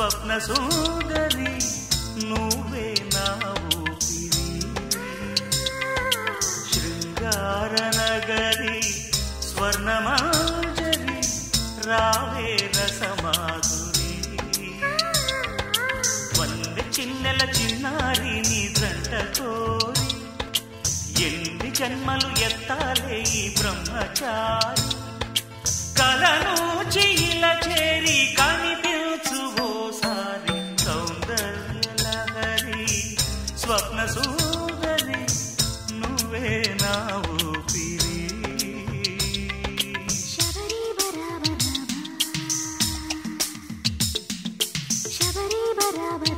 స్వప్న సుందరి నువ్వే నా ఊపిరి శృంగార నగరి స్వర్ణమాంజరి రావే రసమాధురి వందె చిన్నెల చిన్నారి నీ జంట కోరి ఎన్ని జన్మలు ఎత్తాలే ఈ బ్రహ్మచారి కలను చీల చేరి కనిపించు ఓసారి సౌందర్య లహరి స్వప్న సుందరి నువ్వే నా ఊపిరి శబరి బరాబరా శబరి బరాబరా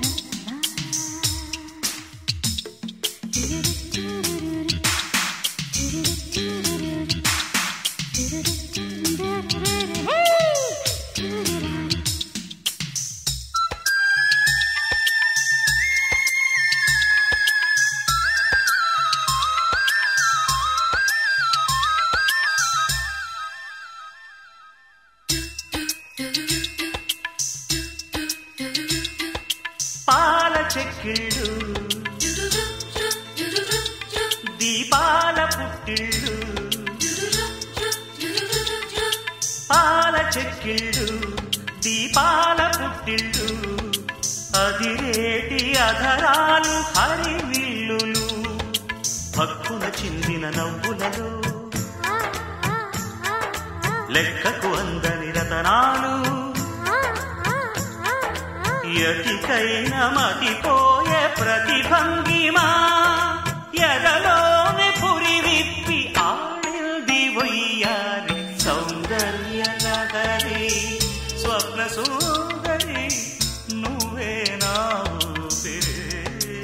పాల చెక్కిళ్ళు దీపాల పుట్టిళ్ళు పాల చెక్కిళ్ళు దీపాల పుట్టిళ్ళు అదిరేటి అధరాలు హరివిల్లులు భక్కున చిందిన నవ్వులలో లెక్కకు అందని రతనాలు ఎటికైన మతిపోయే ప్రతిభంగిమా ఎదలోని పురి విప్పి ఆడింది వయ్యారి సౌందర్య నగరి స్వప్న సుందరి నువ్వే నా ఊపిరి.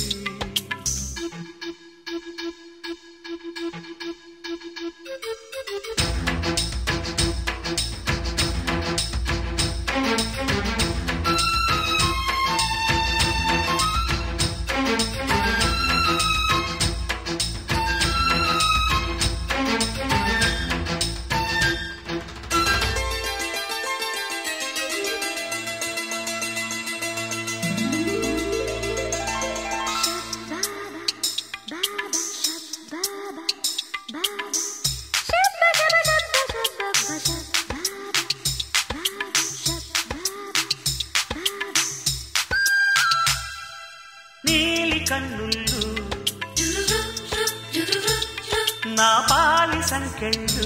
నీలి కన్నుళ్ళు నా పాలి సంకెళ్ళు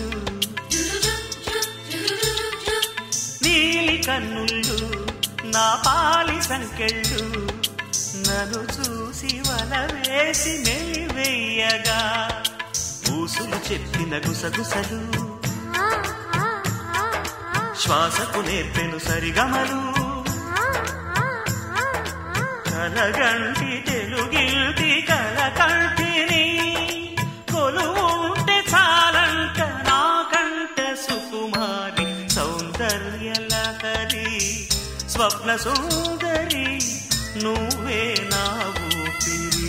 నీలి కన్నుళ్ళు నా పాలి సంకెళ్ళు నన్ను చూసి వల వేసి మెలివెయ్యగా ఊసులు చెప్పిన గుసగుసలు శ్వాసకు నేర్పెను సరిగమలు కలగంటి తెలుగిల్తి కలకంటిని కొలువుంటే చాలంట నాకంట సుకుమారి సౌందర్య లహరి స్వప్న సుందరి నువ్వే నా ఊపిరి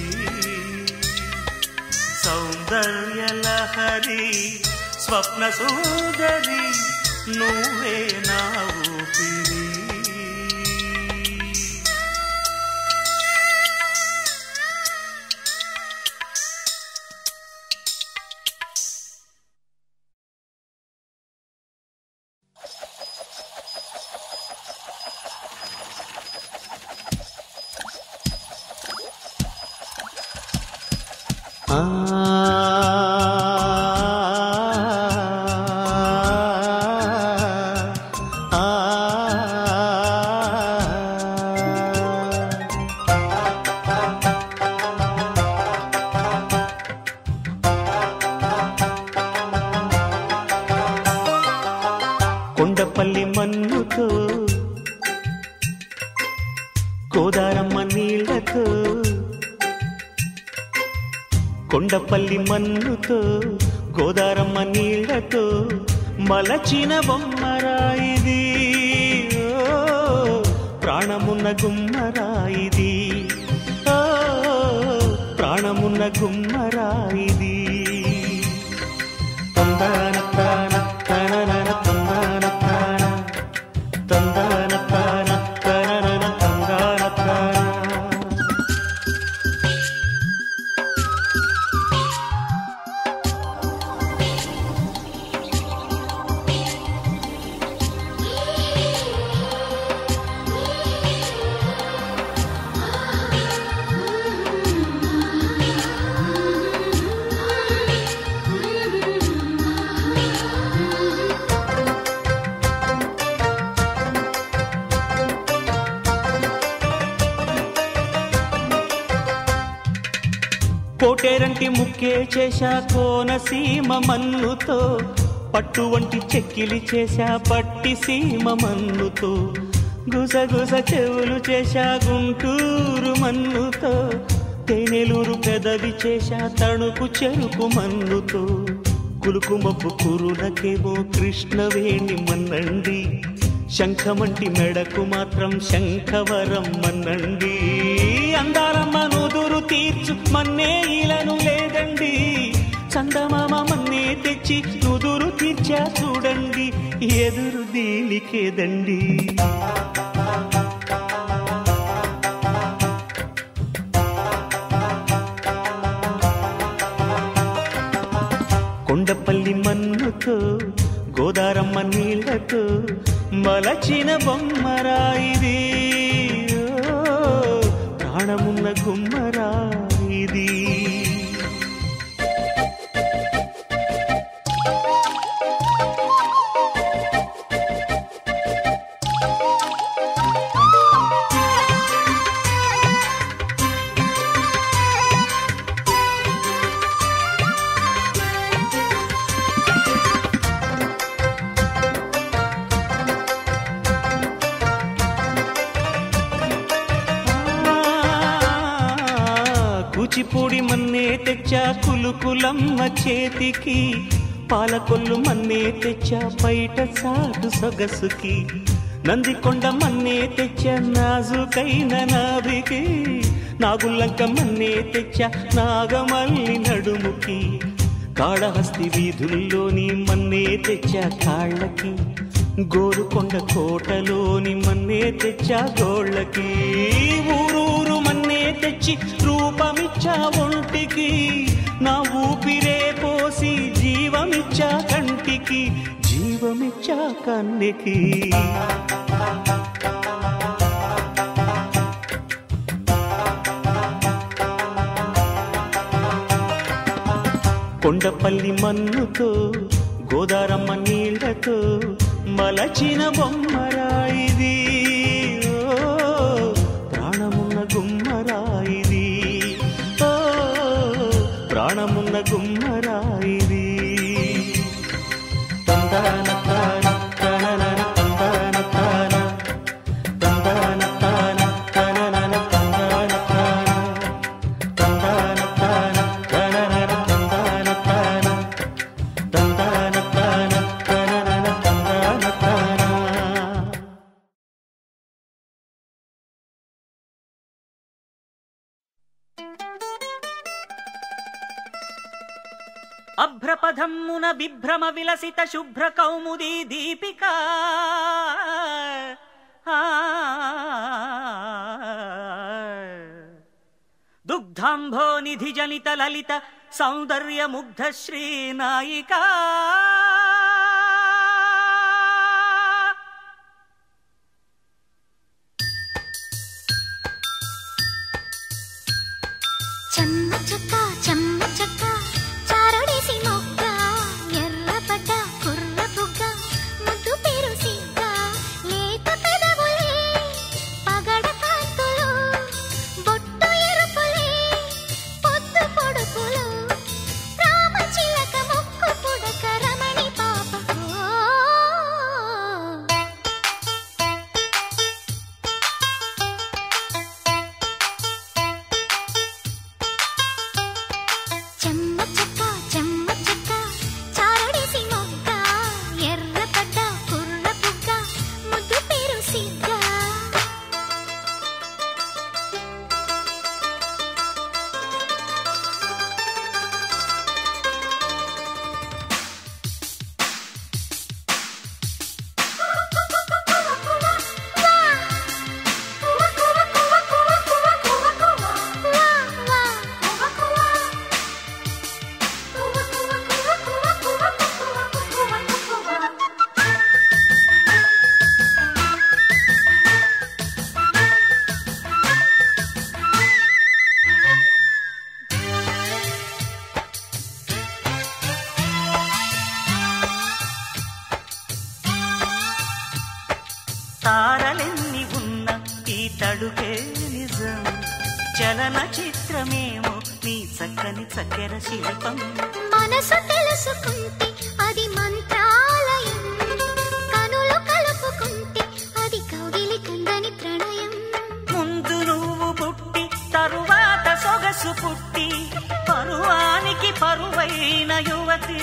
సౌందర్య లహరి స్వప్న సుందరి నువ్వే నా ఊపిరి కొండపల్లి మన్నుతో గోదారమ్మ నీళ్లతో కొండపల్లి మన్నుతో గోదారమ్మ నీళ్లతో మలచిన బొమ్మరాయిది ఓ, ప్రాణమున్న గుమ్మరాయిది ఓ, ప్రాణమున్న గుమ్మరాయిది తందాన తాన తననన తందాన తాన తందాన తాన తననన వంటి ముక్కే చేశా కోనసీమ మన్నుతో పట్టు వంటి చెక్కిలి చేశా పట్టి సీమ మన్నుతో గుసగుస చెవులు చేశా గుంటూరు మన్నుతో తేనెలూరు పెదవి చేశా తణుకు చెరుకు మన్నుతో కులుకు మబ్బు కురులకేమో కృష్ణవేణి మన్నండి శంఖమంటి మెడకు మాత్రం శంఖవరం మన్నండి అందాలమ్మ నుదురు తీర్చు మన్నే ఇలను లేదండి చందమామ మన్నే తెచ్చి నుదురు తీర్చా చూడండి ఎదురు దీనికేదండి కొండపల్లి మన్నుతో గోదారమ్మ నీళ్లతో మలచిన బొమ్మరాయిది ఓ, ప్రాణమున్న గుమ్మరాయిది కూచిపూడి మన్నే తెచ్చా కులుకులమ్మ చేతికి పాలకొల్లు మన్నే తెచ్చా బయట సాటు సొగసుకి నందికొండ మన్నే తెచ్చా నాజుకైన నాభికి నాగుల్లంక మన్నే తెచ్చా నాగమల్లి నడుముకి కాళహస్తి వీధుల్లోని మన్నే తెచ్చా కాళ్ళకి గోరుకొండ కోటలోని మన్నే తెచ్చా గోళ్ళకి ఊరూరు మన్నే తెచ్చి రూపమిచ్చా ఒంటికి నా ఊపిరే పోసి జీవమిచ్చా కంటికి జీవమిచ్చా కన్నికి కొండపల్లి మన్నుతో గోదారమ్మ నీళ్లతో మలచిన బొమ్మరాయిది ఓ, ప్రాణమున్న గుమ్మరాయిది ఓ, ప్రాణమున్న గుమ్మరాయిది తందాన తాన తననన తందాన తాన తందాన తాన తననన తందాన తాన తందాన తాన తననన తందాన తాన తందాన తాన తననన తందాన తాన అభ్రపథమ్మున బిభ్రమ విలసిత శుభ్ర కౌముదీ దీపిక ఆ. దుగ్ధాంభో నిధి జనిత లలిత సౌందర్య ముగ్ధ శ్రీనాయికా చెమ్మ చెక్క చెమ్మ చెక్క చారడేసి మొక్క ఎర్రపడ్డ కుర్ర బుగ్గ ముద్దు పేరు సిగ్గ లేత పెదవులే పగడ కాంతులు బొట్టు ఎరుపులే పొద్దు పొడుపులు రామ చిలక ముక్కు పుడక రమణి పాప చెమ్మ చెక్క చెమ్మ చెక్క చారడేసి మొగ్గ ఎర్రపడ్డ కుర్ర బుగ్గ ముద్దు పేరు సిగ్గ తారలెన్ని ఉన్న ఈ తడుకే నిజం చలన చిత్రమేమో నీ చక్కని చక్కెర శిల్పం మనసు తెలుసుకుంటే అది మంత్రాలయం కనులు కలుపుకుంటే అది కౌగిలి కందని ప్రణయం ముందు నువ్వు పుట్టి తరువాత సొగసు పుట్టి పరువానికి పరువైన యువతి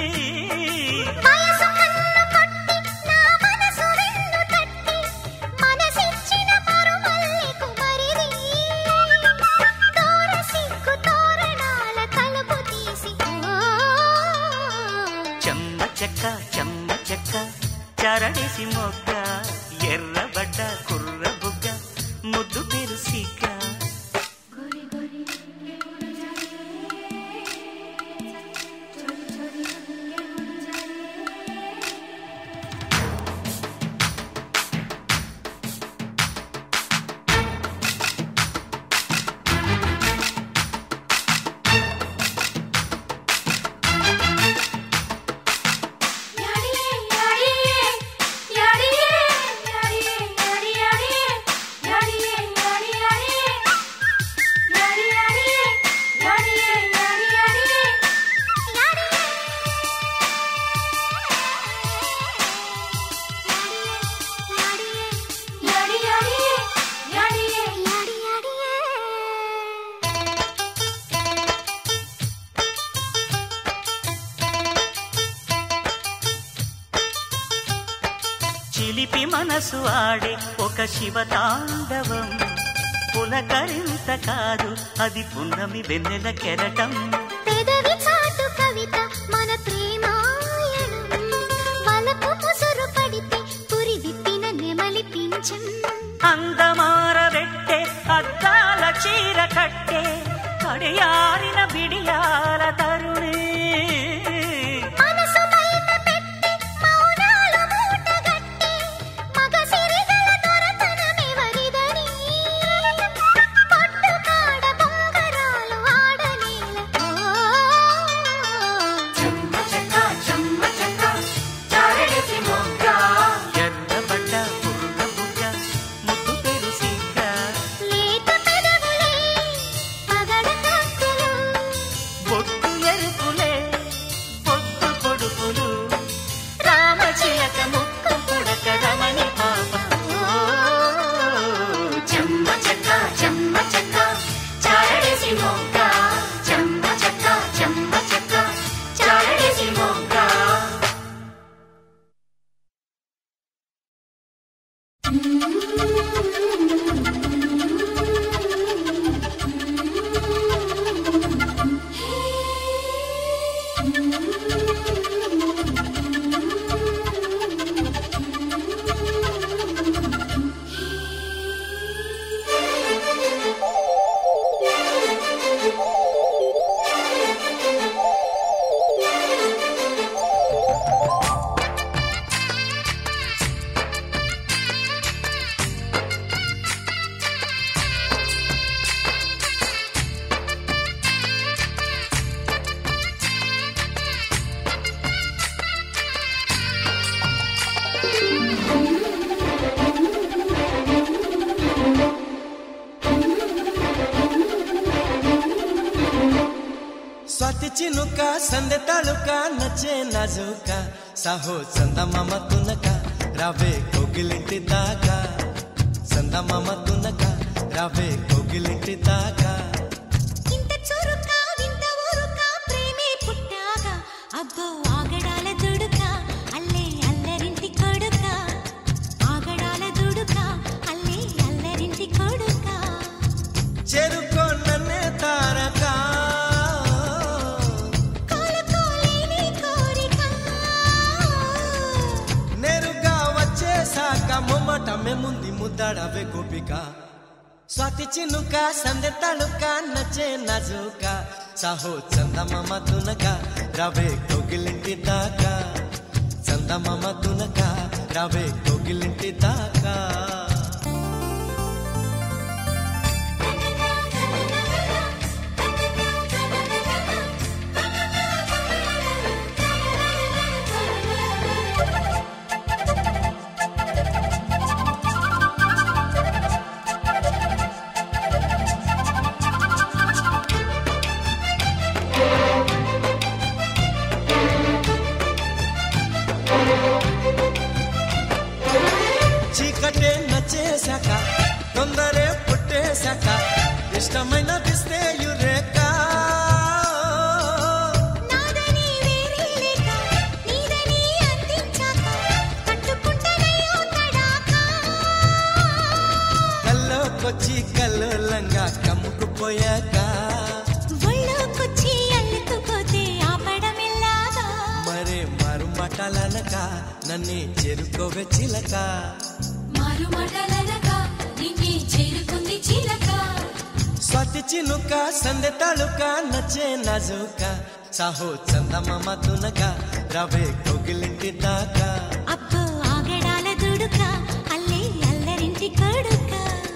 వయసు కన్ను కొట్టి నా మనసు వెన్ను తట్టి మనసిచ్చిన మరుమల్లి కుమరిది తోర సిగ్గు తోరణాల తలుపు తీసి ఓ చెమ్మ చెక్క చెమ్మ చెక్క చరడేసి మొగ్గ ఎర్రబడ్డ కుర్ర బుగ్గ ముద్దు పెరుసిక చిలిపి మనసు ఆడే ఒక శివతాండవం పులకరింత కాదు అది పున్నమి వెన్నెల కెరటం పెదవి చాటు కవిత మన ప్రేమాయణం వలపు ముసురు పడితే పురి విప్పిన నెమలి పింఛం అందమారబెట్టే అద్దాల చీర కట్టే కడియారిన బిడియాల తరుణే మనసు బయట పెట్టి మౌనాలు మూటగట్టి మగ సిరిగల దొరతనమెవరిదని పట్టు కాడ బొంగరాలు ఆడనేల ఓ ఎర్రబడ్డ కుర్ర బుగ్గ ముద్దు పెరుసిక లేత పెదవులే పగడ కత్తులు బొట్టు ఎరుపులే పొట్టు పొడుపులు రామచిలక ముక్కు పుడక రమణి పాప చెమ్మ చెక్క చెమ్మ చెక్క చారడేసి మొగ్గ చెమ్మ చెక్క చెమ్మ చెక్క చారడేసి మొగ్గ స్వాతి చినుక సందె తళుక నచ్చే నాజుక సాహో చందమామ తునక రావే కోగిలింటి దాకా చందమామ తునక రావే కోగిలింటి దాకా ఇంత చురుక వింత ఊరుక ప్రేమే పుట్టాక అబ్బో ఆగడాల దుడుక అల్లే అల్లరింటి కొడుక ఆగడాల దుడుక అల్లే అల్లరింటి కొడుక చెరుకో నన్నే తారక కోలుకోలేని కోరిక నేరుగా వచ్చేసాక మొమ్మటమే ముందు ముద్దాడవే గోపిక స్వాతి చినుక సందె తళుక నచ్చే నాజుక సాహో చందమామ తునక రావే కోగిలింటి దాకా చందమామ తునక రావే కోగిలింటి దాకా మాటలనక నన్నే చేరుకోవే చిలక మారు మాటలనక నిన్నే చేరుకుంది చిలక స్వాతి చినుక సందె తళుక నచ్చే నజుక సాహో చందమామ తునక రవే కోగిలింటి దాకా అబ్బో ఆగడాల దుడుక అల్లే అల్లరింటి కొడుక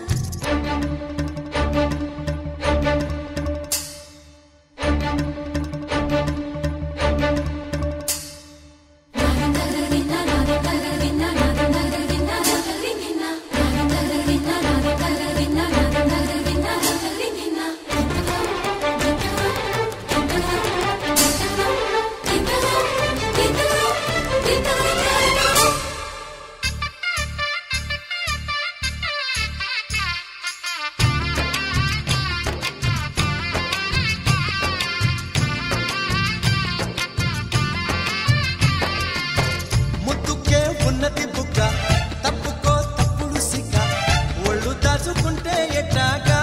ముద్దుకే ఉన్నది బుక్క తప్పుకో తప్పుడు సిక్క ఒళ్ళు దాచుకుంటే ఎట్టాగా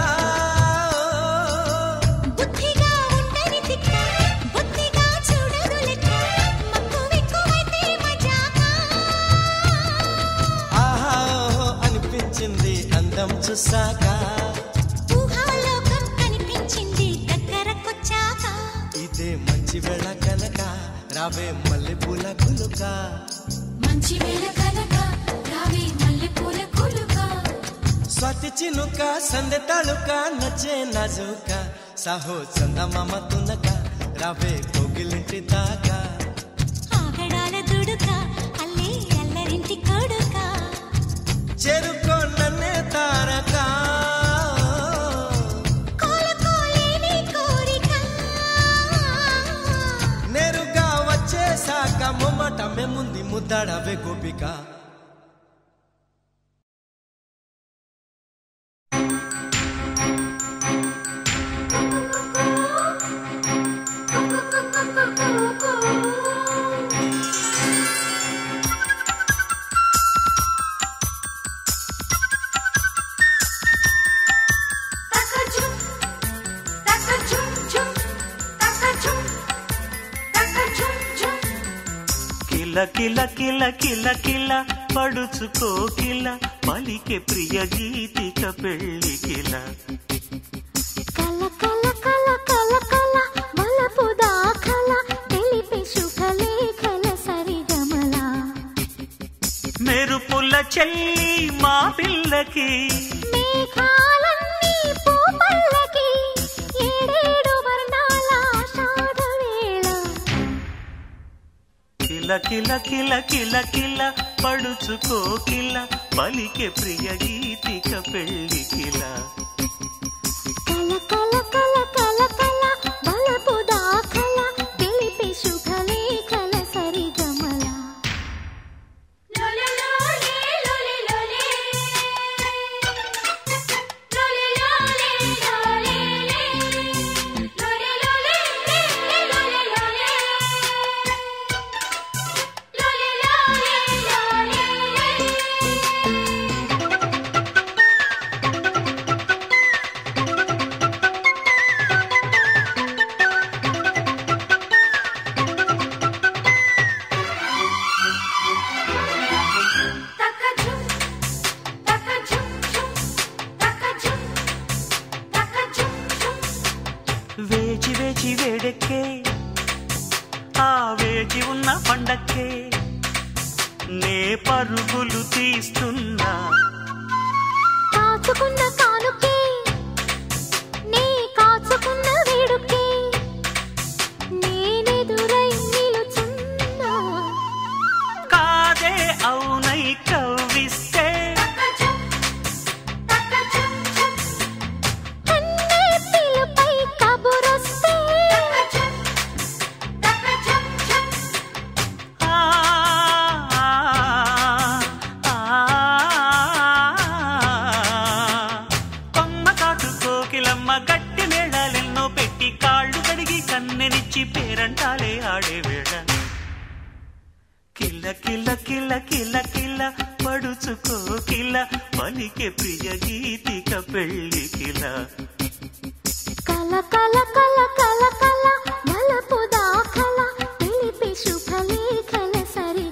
బుద్ధిగా ఉండని తిక్క బుద్ధిగా చూడదు లెక్క మక్కు ఎక్కువైతే మజాకా ఆహా ఓహో అనిపించింది అందం చూసాక ఊహాలోకం కనిపించింది దగ్గరకొచ్చాక ఇదే మంచి వేళ కనుక రావే మల్లె పూల కులుక మంచి వేళ కనుక రావే మల్లె పూల కొలుక స్వాతి చినుక సందె తళుక నచ్చే నజుక సాహో చందమామ తునక రావే కోగిలింటి దాకా ఆగడాల దుడుక అల్లే అల్లరింటి కొడుక చేరుకో నన్నే తారక కోలుకోలేని కోరిక నేరుగా వచ్చేసాక మొమ్మట మేముంది ముద్దాడవే గోపిక కిల కిల కిల కిల కిల పడుచుకో కిల పలికే ప్రియ గీతిక పెళ్లి కిల కల కల కల కల కల మలపు దాఖల తెలిపి శుభలేఖల సరిగమల మెరుపుల చెల్లి మా పిల్లకి మేఘాలన్నీ పూపల్లకి ఏడేడు వర్ణాల ఆషాఢ వేళ కిల కిల కిల కిల కిల పడుచుకో కిల పలికే ప్రియ గీతిక పెళ్లి కిల కల కల కల కల కల మలపు దాఖల తెలిపి శుభలేఖల సరిగమల వేచి వేచి వేడెక్కే ఆ వేచి ఉన్న పండక్కే నే పరుగులు తీస్తున్నా కాచుకున్న కానుకే నీ కాచుకున్న వేడుకే నేనెదురై నిలుచున్నా కాదే అవునై కవ్విస్తే కన్నే పిలుపై కబురొస్తే ఆ, ఆ, ఆ, కొమ్మ కాటు కోకిలమ్మ గట్టి మేళాలెన్నో పెట్టి కాళ్ళు కడిగి కన్నెనిచ్చి పేరంటాలే ఆడే వేళ కిల్ల కిల్ల కిల్ల కిల్ల కిల్ల పడుచుకో కిల్ల పలికే ప్రియ గీతిక పెళ్లి కిల కల కల కల కల కల మలపు దాఖల తెలిపి శుభలేఖల సరి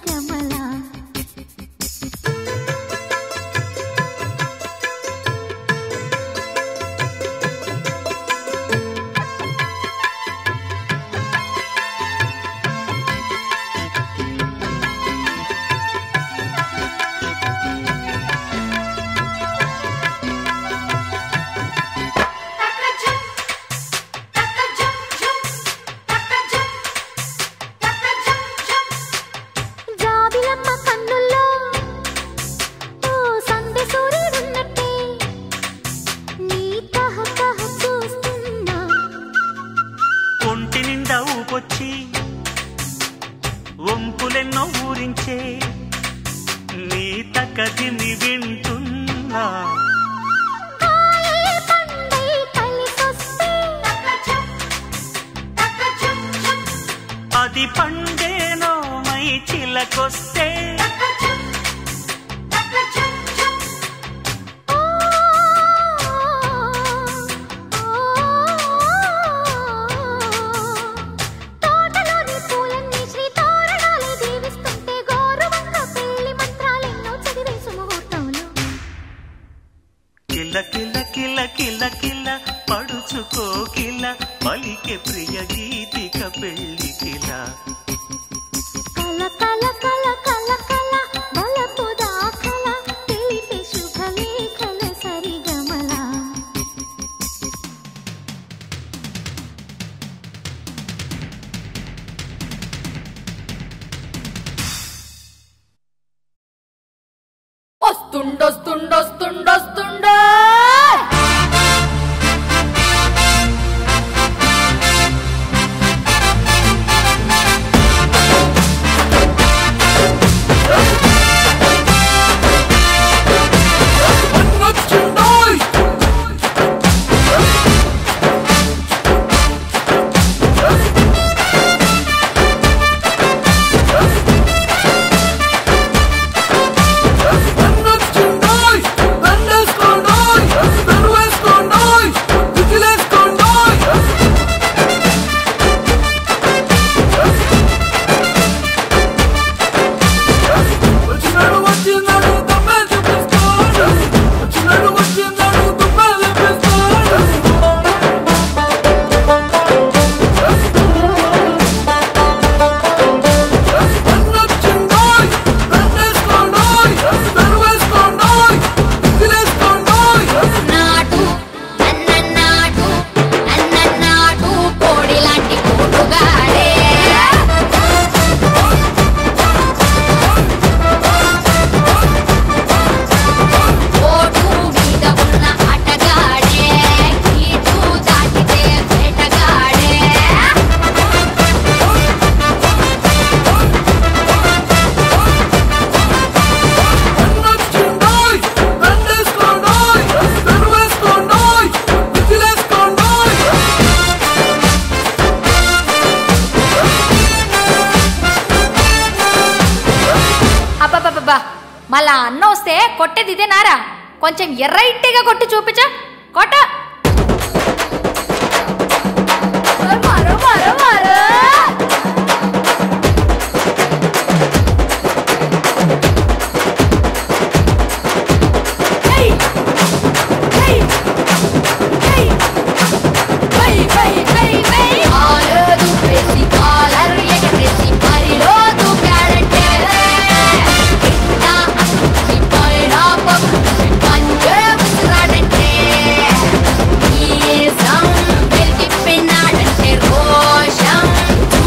ఒంపులెన్నో ఊరించే నీ తకదిమి వింటున్నా కాయే పండై కలిసొస్తే అది పండేనో మై చిలకొస్తే ఓ తోటలోని పూలన్నీ శ్రీ తోరణాలే దీవిస్తుంటే గోరువంక పెళ్లి మంత్రాలెన్నో చదివేసు ముహూర్తంలో కిల కిల కిల కిల కిల పడుచుకో కిల పలికే ప్రియ గీతిక పెళ్లి కిల కల కల కల కల కల బలపు దాఖల తెలిపే శుభలేఖల సరిగమల వస్తుండొస్తుండొస్తుండొస్తుండో నాటు అన్న నాటు అన్న నాటు కోడి లాంటి కూటుగాడే ఓటు మీద ఉన్న అటగాడే కీటు దాటితే వేటగాడే అబ్బబ్బబ్బా మళ్ళా అన్న వస్తే కొట్టేది ఇదేనారా కొంచెం ఎర్రైట్గా కొట్టి చూపించా కొట్ట మరో మరో మరో ఏయ్! ఏయ్! ఏయ్! Why, why, why, why! కాలు దువ్వేసి కాలర్ ఎగరేసి బరిలో దూకాడంటే ఇట్ట అచ్చి పైన పక్షి పంజే విసిరాడంటే ఈ సం వెలిగిపోయినాడంటే రోషం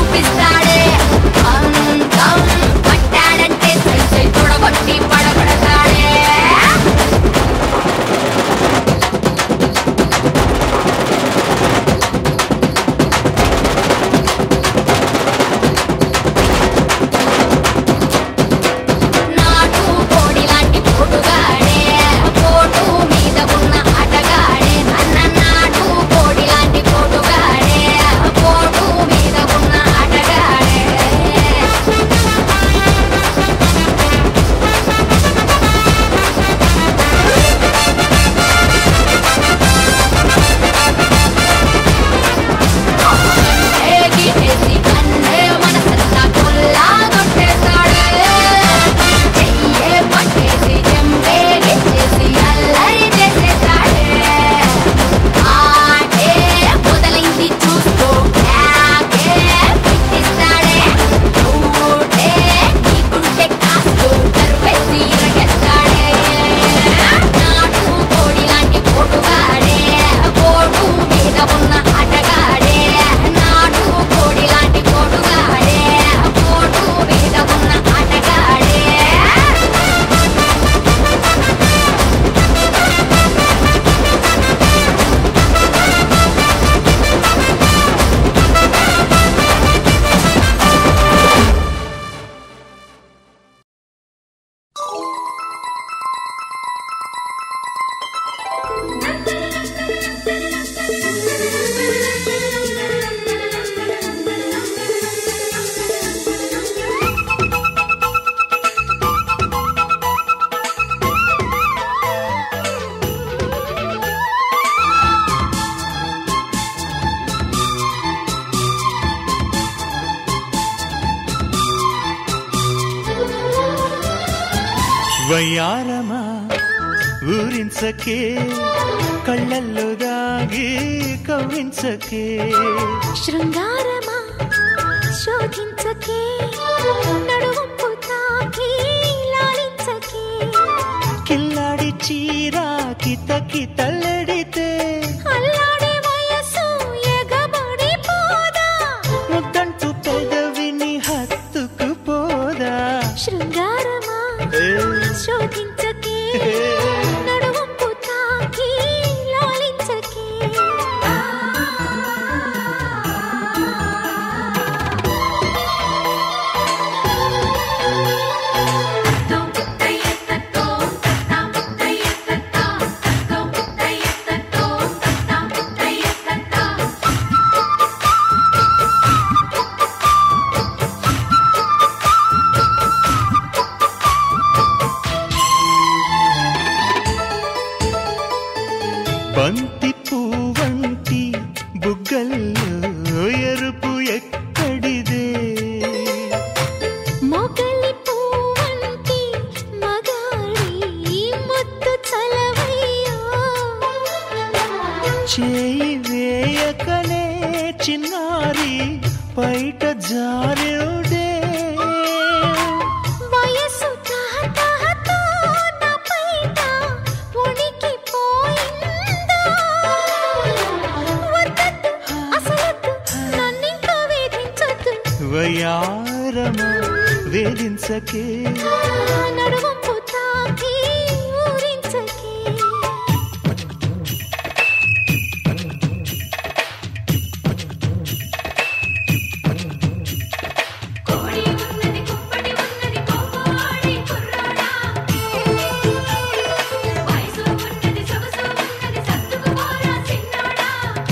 వయ్యారమా ఊరించకే కళ్ళల్లో దాగి కవ్వించకే శృంగారమా శోధించకే నడువంపు తాకి లాలించకే కిల్లాడి చీరా కిత కితల్లడితే అల్లాడే వయసు ఎగబడి పోదా ముద్దంటూ పెదవిని హత్తుకు పోదా శృంగారమా ఏ, శోధించకే ఏ. నడువంపు తాకి లాలించకే బంతి పువ్వంటి బుగ్గల్లో ఎరుపు ఎక్కడిదే మొగలి పువ్వంటి మగాడి ముద్దు చలవయ్యో చేయి వేయకనే చిన్నారి బయట జారుడే వయసు తాతతో నా పైట ఉనికిపోయిందో. వద్దొద్దు, అసలొద్దు, నన్నింకా వేధించొద్దు. వయారమా వేధించకే నడువంపు తాకి ఊరించకే. కోడి ఉన్నది కుప్పటి ఉన్నది కోకోడి కుర్రాడా వయసు ఉన్నది సొగసు ఉన్నది సత్తుకు పోరా చిన్నాడా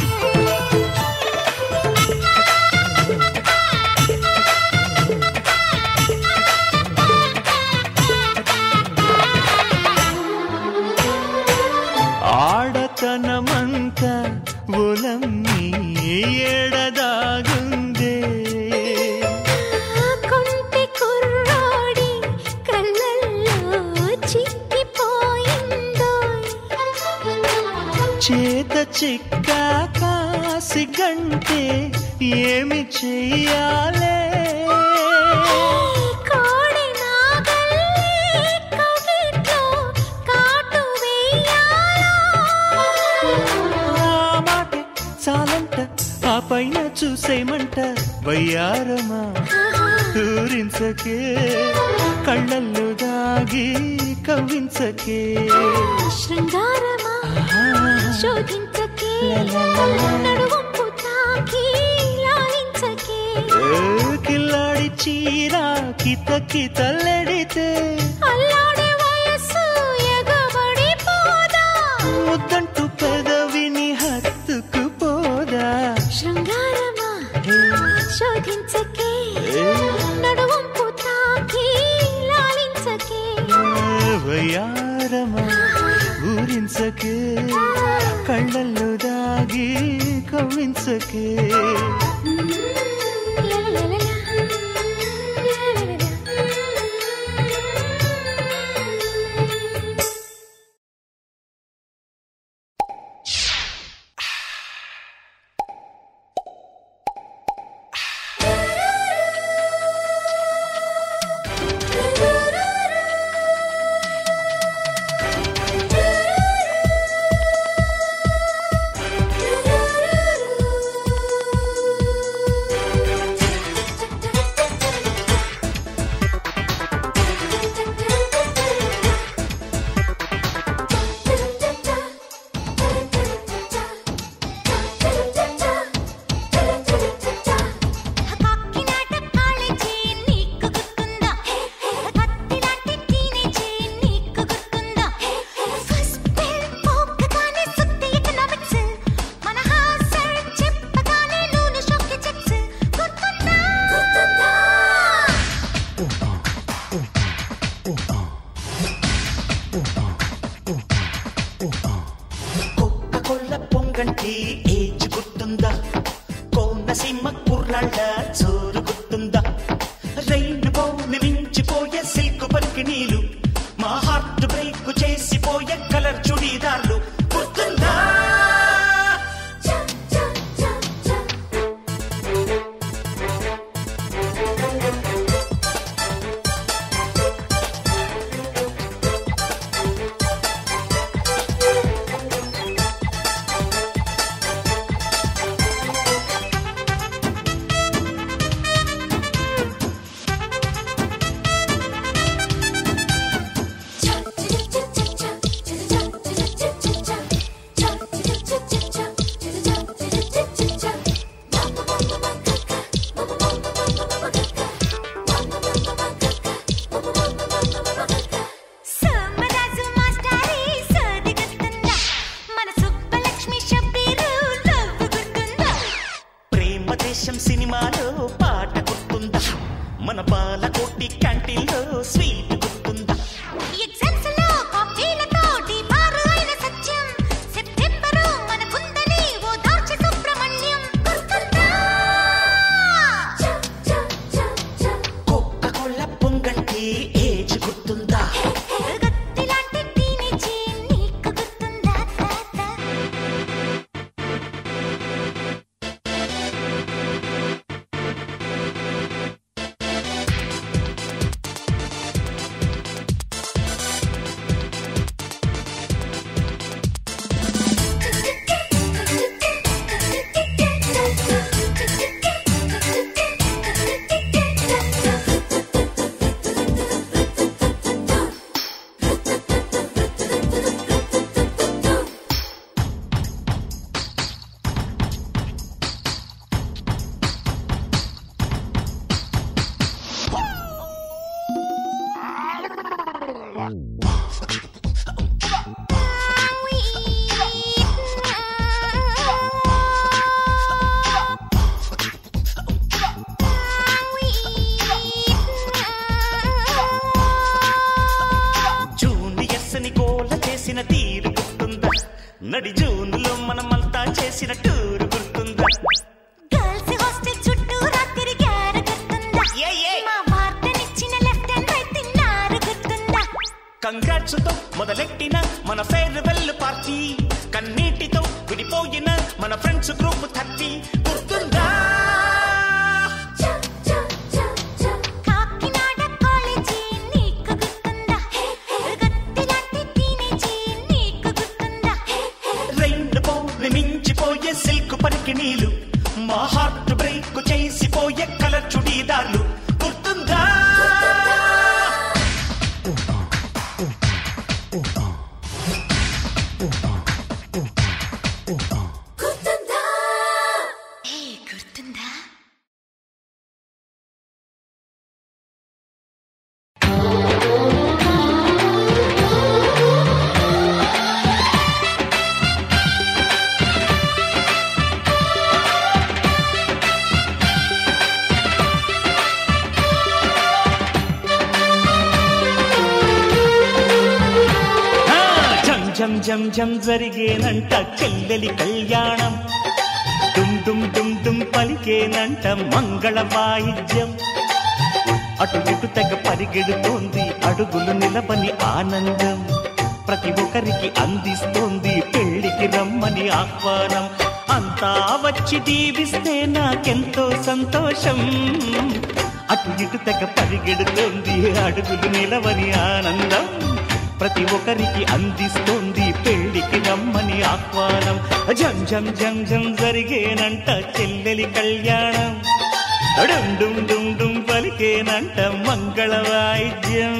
ఆడతనమంత ఒలమ్మి ఏడదాగుందే ఆ కొంటె కుర్రాడి కళ్ళల్లో చిక్కిపోయిందోయ్. చేత చిక్కాక సిగంటే ఏమి చెయ్యాలే కోడి నాగల్లే కవిట్లో కాటు వెయ్యాలా? ఆ మాటే చాలంట ఆ పైన చూసేమంట వయ్యారమా ఊరించకే కళ్ళల్లో దాగి కవ్వించకే శృంగారమా శోధించకే నడువంపు తాకి లాలించకే ఏ కిల్లాడి చీరా కిత కితల్లడితే అల్లాడే వయస్సు ఎగబడి పోదా ముద్దంటూ పెదవిని హత్తుకు పోదా శృంగారమా శోధించకే ఏ నడువంపు తాకి లాలించకే వయారమా ఊరించకే కళ్ళల్లో దాగి కవ్వించకే కాకినాట కాలేజీ నీకు గుర్తుందా కత్తిలాంటి టీనేజీ నీకు గుర్తుందా ఫస్ట్ బెల్ మోగగానే సుత్తి ఎకనామిక్స్ మన హాసర్ చెప్పగానే నూనె షాక్ చెక్స్ గుర్తుందా గుర్తుందా కొక్క కొల్ల పొంగంటి ఏజ్ గుర్తుందా కోనసీమ కుర్రాళ్ళ చోరు గుర్తుందా రైలు బౌని మించిపోయే సిల్క్ పరికి నీళ్ళు మహా పాల కోటి క్యాంటీన్లో స్వీట్ గుర్తుందా ఎగ్జామ్స్ లో కాఫీలతో డీబారు అయిన సత్యం సెప్టెంబరు మనకుందని ఓ దార్చి సుబ్రహ్మణ్యం గుర్తుందా కోక కోళ్ళ పొంగంటి ఏజ్ గుర్తుందా గత్తిలాంటి టీనేజీ నీకు గుర్తుందా తాతా జూనియర్స్ ని గోల చేసిన తీరు గుర్తుందా నడి జూన్లో మనమంతా చేసిన టూరు గుర్తుందా గర్ల్స్ హాస్టల్ చుట్టూ రాత్రి గ్యార గుర్తుందా ఏ, ఏ. మా వార్తనిచ్చిన లెఫ్ట్ అండ్ రైట్ తిన్నారు గుర్తుందా కంగ్రాట్స్ తో మొదలెట్టిన మన ఫేర్వెల్ పార్టీ కన్నీటితో విడిపోయిన మన ఫ్రెండ్స్ గ్రూప్ థర్టీ గుర్తుందా కాకినాడ కాలేజీ నీకు గుర్తుందా గత్తిలాంటి టీనేజీ నీకు గుర్తుందా రెండు పౌర్ణి మించిపోయే సిల్క్ పరికి నీళ్ళు మా హార్ట్ బ్రేక్ చేసిపోయే కలర్ చుడీదార్లు గుర్తుందా ఏ గుర్తుందా ఆ, జం జం జం జం జరిగేనంట చెల్లెలి కళ్యాణం డుమ్ డుమ్ డుమ్ డుమ్ పలికేనంట మంగళ వాయిద్యం అటు ఇటు తెగ పరిగెడుతోంది అడుగులు నిలబని ఆనందం ప్రతి ఒక్కరికి అందిస్తోంది పెళ్లికి రమ్మని ఆహ్వానం అంతా వచ్చి దీవిస్తే నాకెంతో సంతోషం అటు ఇటు తెగ పరిగెడుతోంది అడుగులు నిలవని ఆనందం ప్రతి ఒక్కరికి అందిస్తోంది పెళ్లికి రమ్మని ఆహ్వానం జం జం జం జం జరిగేనంట చెల్లెలి కళ్యాణం డుమ్ డుమ్ డుమ్ డుమ్ పలికేనంట మంగళ వాయిద్యం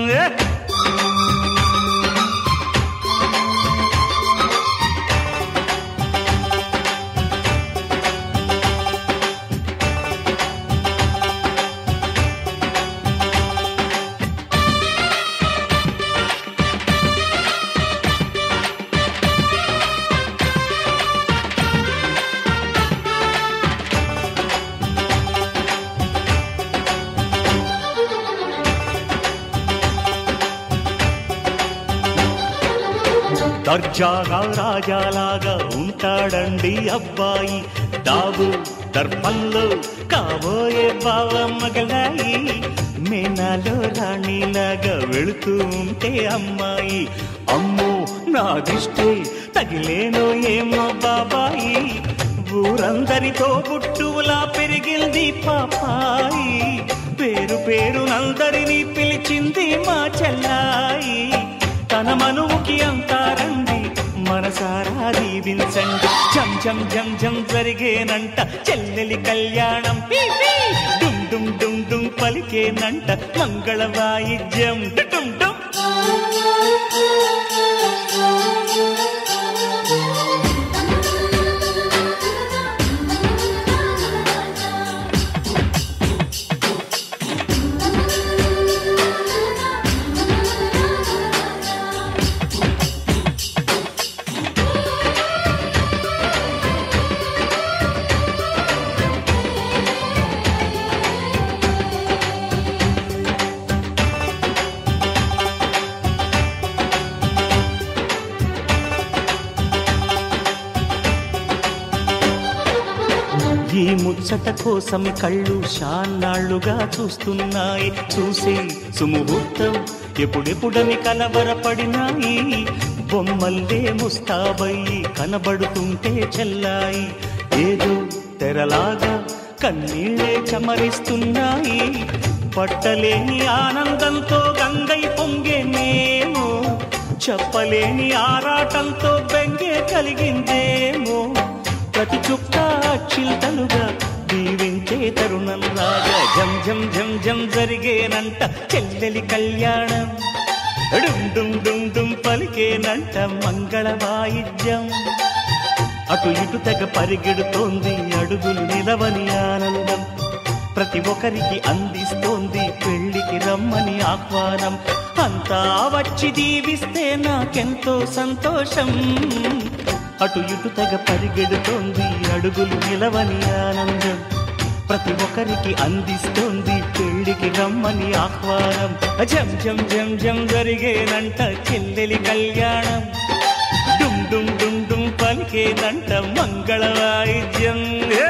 దర్జాగా రాజాలాగా ఉంటాడండి అబ్బాయి దాబు దర్పంలో కాబోయే బావ మగలాయి మేనాలో రాణిలాగా వెళుతూ ఉంటే అమ్మాయి అమ్మో నా దిష్టి తగిలేనో ఏమో బాబాయి ఊరందరితో గుట్టులా పెరిగింది పాపాయి పేరు పేరు నందరినీ పిలిచింది మా చెల్లాయి తన మనువుకి అంతారండి మనసారా దీవించండి జం జం జం జం జరిగేనంట చెల్లెలి కళ్యాణం పీ, పీ. డుమ్ డుమ్ డుమ్ డుమ్ పలికేనంట మంగళ వాయిద్యం డుమ్ డుమ్ ముచ్చట కోసమి కళ్ళు షాన్నాళ్ళుగా చూస్తున్నాయి చూసే సుముహూర్తం ఎప్పుడెప్పుడని కలవరపడినాయి బొమ్మల్లే ముస్తాబయ్యి కనబడుతుంటే చెల్లాయి ఏదో తెరలాగా కన్నీళ్ళే చమరిస్తున్నాయి పట్టలేని ఆనందంతో గంగై పొంగేనేమో చెప్పలేని ఆరాటంతో బెంగే కలిగిందేమో ప్రతి చుక్క చిల్తలుగా దీవించే తరుణం రాగా జం జం జం జం జరిగేనంట చెల్లెలి కళ్యాణం డుమ్ డుమ్ డుమ్ డుమ్ పలికేనంట మంగళ వాయిద్యం అటు ఇటు తెగ పరిగెడుతోంది అడుగులు నిలవని ఆనందం ప్రతి ఒక్కరికి అందిస్తోంది పెళ్లికి రమ్మని ఆహ్వానం అంతా వచ్చి దీవిస్తే నాకెంతో సంతోషం అటు ఇటు తెగ పరిగెడుతోంది అడుగులు నిలవని ఆనందం ప్రతి ఒక్కరికి అందిస్తోంది పెళ్లికి రమ్మని ఆహ్వానం జం జం జం జం జరిగేనంట చెల్లెలి కళ్యాణం డుమ్ డుమ్ డుమ్ డుమ్ పలికేనంట మంగళ వాయిద్యం ఏ!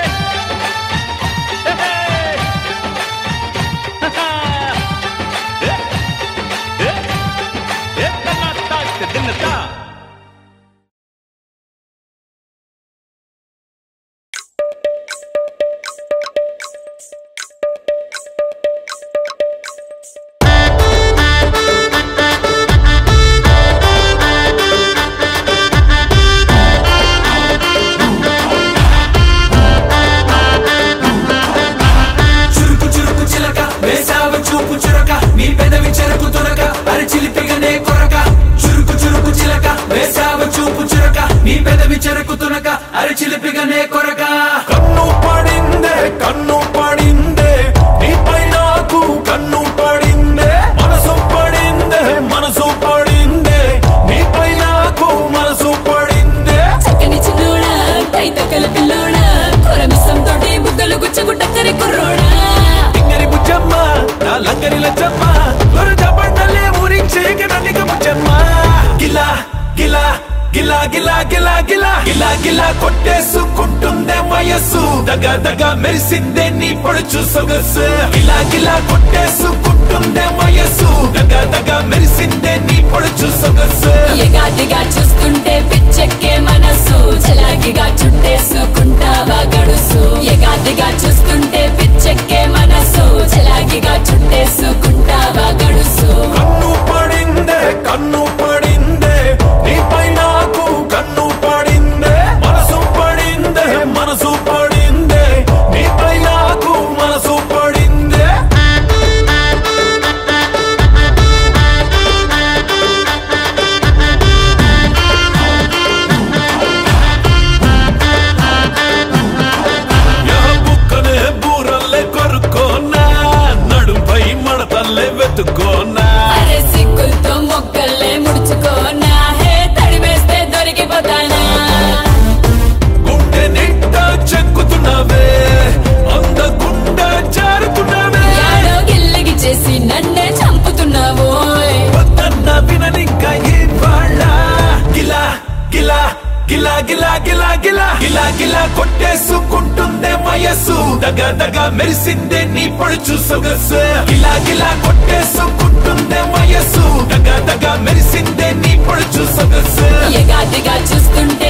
చురుకు చురుకు చిలక వేసావ చూపు చురక నీ పెదవి చెరుకు తురక అరి చిలిపిగనే కొరక చురుకు చురుకు చిలక వేసావ చూపు చురక నీ పెదవి చెరుకు తునక అరి చిలిపిగనే కొరక కన్ను పడిందే కన్ను పడిందే నీపై నాకు కన్ను పడిందే మనసు పడిందే మనసు పడిందే నీపై నాకు మనసు పడిందే చక్కని చిన్నోడా కైత కలపిల్లోడా కొరమిసం తోటి బుగ్గలు గుచ్చగుట్టక్కరి కుర్రోడా లింగరి బుజ్జమ్మ నా లంగరి లచ్చమ్మ దొరద బండలే ఊరించే గణనిక బుజ్జమ్మ గిలా గిలా గిలా గిలా గిలా గిలా గిలా గిలా కొట్టేసుకుంటుందే వయస్సు దగ దగ మెరిసిందే నీ పొడుచు సొగసు గిలా గిలా కొట్టేసుకుంటుందే వయస్సు దగ దగ మెరిసిందే నీ పొడుచు సొగసు ఎగాదిగా చూస్తుంటే పిచ్చెక్కే మనసు చలాగిగా చుట్టేసుకుంటావా గడుసు ఎగాదిగా చూస్తుంటే పిచ్చెక్కే మనసు చలాగిగా చుట్టేసుకుంటావా గడుసు కన్ను పడిందే కన్ను పడిందే నీపై నాకు కన్ను పడిందే మనసు పడిందే మనసు పడిందే నీపై నాకు మనసు పడిందే యా బుక్కనే బూరల్లే కొరుకోనా నడుంపై మడతల్లే వెతుకోనా అరే సిగ్గులతో మొక్కల్లే ముడుచుకోనా హే తడివేస్తే దొరికిపోతానా గుండె నింట చెక్కుతున్నావే అందకుండా జారుతున్నావే యాడో గిల్లగి చేసి నన్నే చంపుతున్నావోయ్ వద్దన్న విననింక ఇవాళ గిలా గిలా గిలా గిలా గిలా గిలా గిలా గిలా కొట్టేసుకుంటుందే వయస్సు దగ దగ మెరిసిందే నీ పడుచు సొగసు గిలా గిలా కొట్టేసుకుంటుందే వయస్సు దగ దగ మెరిసిందే నీ పడుచు సొగసు ఎగాదిగా చూస్తుంటే